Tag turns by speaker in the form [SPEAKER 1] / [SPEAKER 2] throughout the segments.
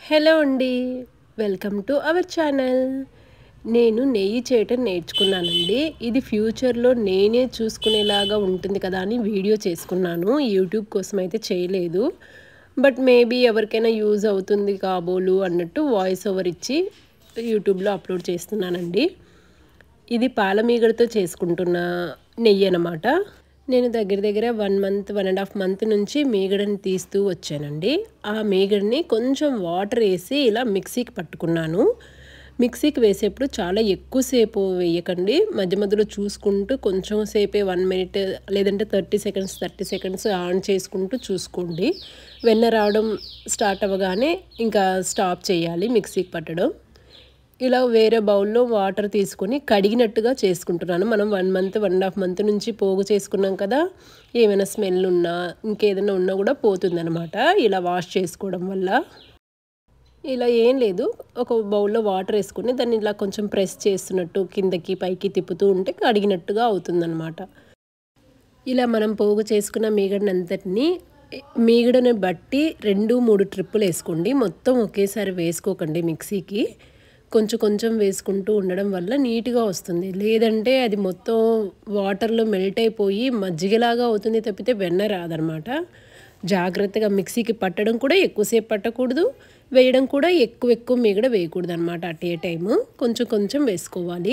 [SPEAKER 1] hello అండి welcome to our channel నేను నెయ్యి చేయటం నేర్చుకున్నానండి ఇది ఫ్యూచర్లో నేనే చూసుకునేలాగా ఉంటుంది కదా అని వీడియో చేసుకున్నాను యూట్యూబ్ కోసం అయితే చేయలేదు బట్ మేబీ ఎవరికైనా యూజ్ అవుతుంది కాబోలు అన్నట్టు వాయిస్ ఓవర్ ఇచ్చి యూట్యూబ్లో అప్లోడ్ చేస్తున్నానండి ఇది పాలమీగడతో చేసుకుంటున్న నెయ్యి అనమాట నేను దగ్గర దగ్గర one month one and half month నుంచి మీగడని తీస్తూ వచ్చానండి ఆ మీగడని కొంచెం వాటర్ వేసి ఇలా మిక్సీకి పట్టుకున్నాను మిక్సీకి వేసేప్పుడు చాలా ఎక్కువసేపు వేయకండి మధ్య మధ్యలో చూసుకుంటూ కొంచెం సేపే వన్ మినిట్ లేదంటే thirty seconds thirty seconds on చేసుకుంటూ చూసుకోండి వెన్న రావడం స్టార్ట్ అవ్వగానే ఇంకా స్టాప్ చేయాలి మిక్సీకి పట్టడం ఇలా వేరే బౌల్లో వాటర్ తీసుకొని కడిగినట్టుగా చేసుకుంటున్నాను మనం one month one and half month నుంచి పోగు చేసుకున్నాం కదా ఏమైనా స్మెల్ ఉన్నా ఇంకేదైనా ఉన్నా కూడా పోతుందనమాట ఇలా వాష్ చేసుకోవడం వల్ల ఇలా ఏం లేదు ఒక బౌల్లో వాటర్ వేసుకుని దాన్ని ఇలా కొంచెం ప్రెస్ చేస్తున్నట్టు కిందకి పైకి తిప్పుతూ ఉంటే కడిగినట్టుగా అవుతుందన్నమాట ఇలా మనం పోగు చేసుకున్న మీగడని అంతటిని మీగడని బట్టి రెండు మూడు ట్రిప్పులు వేసుకోండి మొత్తం ఒకేసారి వేసుకోకండి మిక్సీకి కొంచెం కొంచెం వేసుకుంటూ ఉండడం వల్ల నీట్గా వస్తుంది లేదంటే అది మొత్తం వాటర్లో మెల్ట్ అయిపోయి మజ్జిగలాగా అవుతుంది తప్పితే వెన్న రాదనమాట జాగ్రత్తగా మిక్సీకి పట్టడం కూడా ఎక్కువసేపు పట్టకూడదు వేయడం కూడా ఎక్కువ ఎక్కువ మిగడ వేయకూడదు అనమాట అట్ ఏ టైము కొంచెం కొంచెం వేసుకోవాలి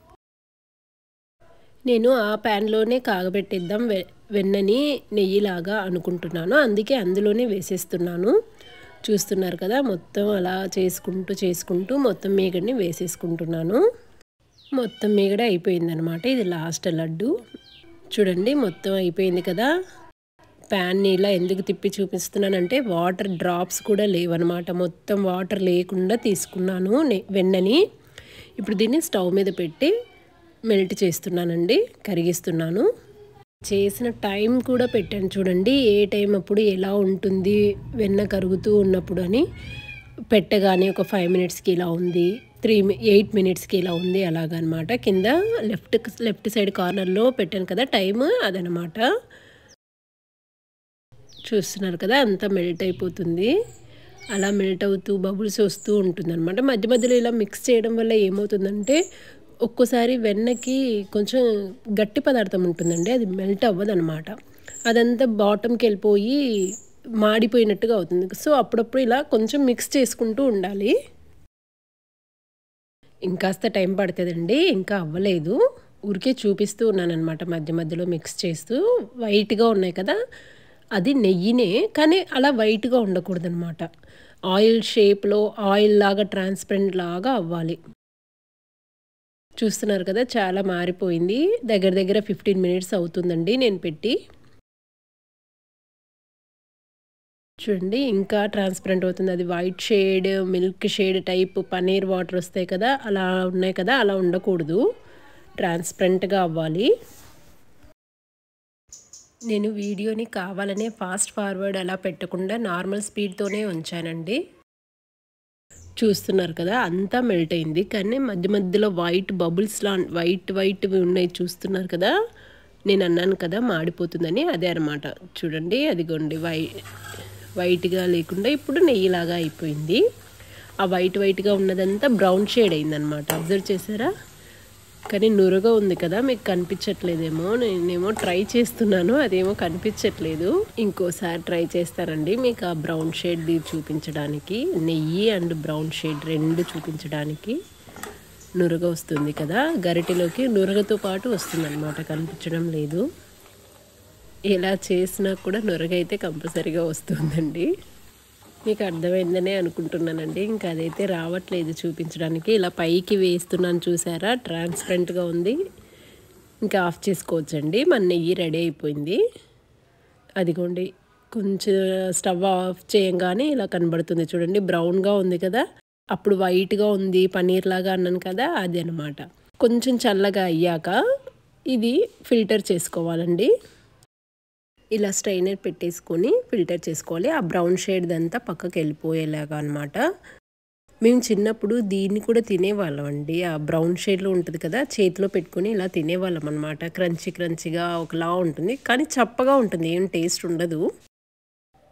[SPEAKER 1] నేను ఆ ప్యాన్లోనే కాగబెట్టిద్దాం వె వెన్నని నెయ్యిలాగా అనుకుంటున్నాను అందుకే అందులోనే వేసేస్తున్నాను చూస్తున్నారు కదా మొత్తం అలా చేసుకుంటూ చేసుకుంటూ మొత్తం మీగడని వేసేసుకుంటున్నాను మొత్తం మీగడ అయిపోయిందనమాట ఇది లాస్ట్ లడ్డు చూడండి మొత్తం అయిపోయింది కదా ప్యాన్ని ఇలా ఎందుకు తిప్పి చూపిస్తున్నానంటే వాటర్ డ్రాప్స్ కూడా లేవన్నమాట మొత్తం వాటర్ లేకుండా తీసుకున్నాను వెన్నని ఇప్పుడు దీన్ని స్టవ్ మీద పెట్టి మెల్ట్ చేస్తున్నానండి కరిగిస్తున్నాను చేసిన టైం కూడా పెట్టాను చూడండి ఏ టైం అప్పుడు ఎలా ఉంటుంది వెన్న కరుగుతూ ఉన్నప్పుడు అని పెట్టగానే ఒక ఫైవ్ మినిట్స్కి ఇలా ఉంది త్రీ ఎయిట్ మినిట్స్కి ఇలా ఉంది అలాగనమాట కింద లెఫ్ట్ లెఫ్ట్ సైడ్ కార్నర్లో పెట్టాను కదా టైం అదనమాట చూస్తున్నారు కదా అంతా మెల్ట్ అయిపోతుంది అలా మెల్ట్ అవుతూ బబుల్స్ వస్తూ ఉంటుంది అనమాట మధ్య మధ్యలో ఇలా మిక్స్ చేయడం వల్ల ఏమవుతుందంటే ఒక్కోసారి వెన్నకి కొంచెం గట్టి పదార్థం ఉంటుందండి అది మెల్ట్ అవ్వదు అనమాట అదంతా బాటమ్కి వెళ్ళిపోయి మాడిపోయినట్టుగా అవుతుంది సో అప్పుడప్పుడు ఇలా కొంచెం మిక్స్ చేసుకుంటూ ఉండాలి ఇంకాస్త టైం పడుతుందండి ఇంకా అవ్వలేదు ఊరికే చూపిస్తూ ఉన్నానమాట మధ్య మధ్యలో మిక్స్ చేస్తూ వైట్గా ఉన్నాయి కదా అది నెయ్యినే కానీ అలా వైట్గా ఉండకూడదు అనమాట ఆయిల్ షేప్లో ఆయిల్ లాగా ట్రాన్స్పరెంట్ లాగా అవ్వాలి చూస్తున్నారు కదా చాలా మారిపోయింది దగ్గర దగ్గర ఫిఫ్టీన్ మినిట్స్ అవుతుందండి నేను పెట్టి చూడండి ఇంకా ట్రాన్స్పరెంట్ అవుతుంది అది white shade milk shade type paneer water వస్తాయి కదా అలా ఉన్నాయి కదా అలా ఉండకూడదు ట్రాన్స్పరెంట్గా అవ్వాలి నేను వీడియోని కావాలనే ఫాస్ట్ ఫార్వర్డ్ అలా పెట్టకుండా నార్మల్ స్పీడ్తోనే ఉంచానండి చూస్తున్నారు కదా అంతా మెల్ట్ అయింది కానీ మధ్య మధ్యలో వైట్ బబుల్స్ లా వైట్ వైట్ ఉన్నాయి చూస్తున్నారు కదా నేను అన్నాను కదా మాడిపోతుందని అదే అనమాట చూడండి అదిగోండి వై వైట్గా లేకుండా ఇప్పుడు నెయ్యిలాగా అయిపోయింది ఆ వైట్ వైట్గా ఉన్నదంతా బ్రౌన్ షేడ్ అయిందనమాట అబ్జర్వ్ చేశారా కానీ నురగా ఉంది కదా మీకు కనిపించట్లేదేమో నేనేమో ట్రై చేస్తున్నాను అదేమో కనిపించట్లేదు ఇంకోసారి ట్రై చేస్తానండి మీకు ఆ బ్రౌన్ షేడ్ చూపించడానికి నెయ్యి అండ్ బ్రౌన్ షేడ్ రెండు చూపించడానికి నురగ వస్తుంది కదా గరిటెలోకి నురగతో పాటు వస్తుంది అనమాట కనిపించడం లేదు ఇలా చేసినా కూడా నురగ అయితే కంపల్సరీగా వస్తుందండి మీకు అర్థమైందనే అనుకుంటున్నానండి ఇంకా అదైతే రావట్లేదు చూపించడానికి ఇలా పైకి వేస్తున్నాను చూసారా ట్రాన్స్పరెంట్గా ఉంది ఇంకా ఆఫ్ చేసుకోవచ్చండి మన నెయ్యి రెడీ అయిపోయింది అదిగోండి కొంచెం స్టవ్ ఆఫ్ చేయంగానే ఇలా కనబడుతుంది చూడండి బ్రౌన్గా ఉంది కదా అప్పుడు వైట్గా ఉంది పన్నీర్ లాగా అన్నాను కదా అది అనమాట కొంచెం చల్లగా అయ్యాక ఇది ఫిల్టర్ చేసుకోవాలండి ఇలా స్ట్రైనర్ పెట్టేసుకొని ఫిల్టర్ చేసుకోవాలి ఆ బ్రౌన్ షేడ్ అంతా పక్కకి వెళ్ళిపోయేలాగా అనమాట మేము చిన్నప్పుడు దీన్ని కూడా తినేవాళ్ళం అండి ఆ బ్రౌన్ షేడ్లో ఉంటుంది కదా చేతిలో పెట్టుకొని ఇలా తినేవాళ్ళం అనమాట క్రంచి క్రంచిగా ఒకలా ఉంటుంది కానీ చప్పగా ఉంటుంది ఏం టేస్ట్ ఉండదు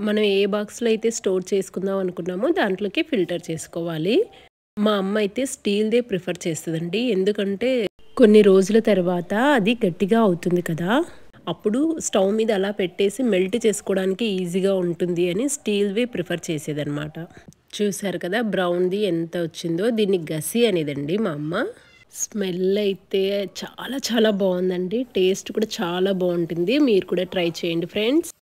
[SPEAKER 1] మనం ఏ బాక్స్లో అయితే స్టోర్ చేసుకుందాం అనుకున్నామో దాంట్లోకి ఫిల్టర్ చేసుకోవాలి మా అమ్మ అయితే స్టీల్దే ప్రిఫర్ చేస్తుందండి ఎందుకంటే కొన్ని రోజుల తర్వాత అది గట్టిగా అవుతుంది కదా అప్పుడు స్టవ్ మీద అలా పెట్టేసి మెల్ట్ చేసుకోవడానికి ఈజీగా ఉంటుంది అని స్టీల్వే ప్రిఫర్ చేసేదన్నమాట చూసారు కదా బ్రౌన్ది ఎంత వచ్చిందో దీన్ని గసి అనేదండి మా అమ్మ స్మెల్ అయితే చాలా చాలా బాగుందండి టేస్ట్ కూడా చాలా బాగుంటుంది మీరు కూడా ట్రై చేయండి ఫ్రెండ్స్